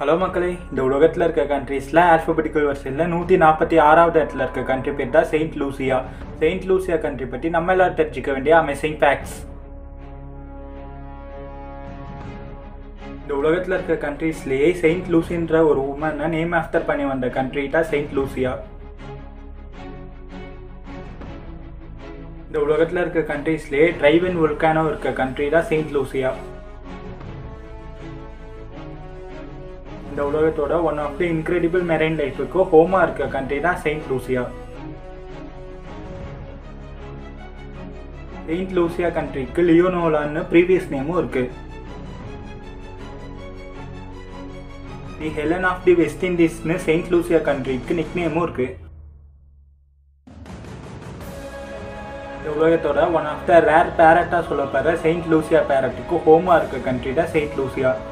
hello மக்களே இந்த உலகத்தில் இருக்க கண்ட்ரீஸில் ஆல்ஃபபெட்டிக்கல் வரிசையில் நூற்றி நாற்பத்தி ஆறாவது இடத்துல இருக்க கண்ட்ரி பேர் தான் Saint Lucia Saint Lucia country பற்றி நம்ம எல்லாரும் தெரிஞ்சுக்க வேண்டிய அமேசிங் ஃபேக்ட்ஸ் இந்த உலகத்தில் இருக்க கண்ட்ரீஸ்லேயே செயின்ட் லூசின்ற ஒரு உமனை நேம் ஆஃப்டர் பண்ணி வந்த கண்ட்ரி தான் செயின்ட் லூசியா இந்த உலகத்தில் இருக்க கண்ட்ரீஸ்லேயே டிரைவ் அண்ட் வுல்கானோ இருக்க கண்ட்ரி தான் செயின்ட் லூசியா இந்த உலகத்தோட one of the incredible marine லைஃபுக்கு ஹோமா இருக்க கண்ட்ரி தான் செயின்ட் லூசியா செயின்ட் லூசியா கண்ட்ரிக்கு லியோனோலான்னு ப்ரீவியஸ் நேமும் இருக்கு the Helen of the West இண்டீஸ்னு செயின்ட் லூசியா கண்ட்ரிக்கு நிக் நேமும் இருக்கு இந்த உலகத்தோட ஒன் ஆஃப் த ரேர் பேரட்டாக சொல்லப்படுற செயின்ட் லூசியா பேரட்டுக்கு ஹோமா இருக்க கண்ட்ரி தான் செயின்ட் லூசியா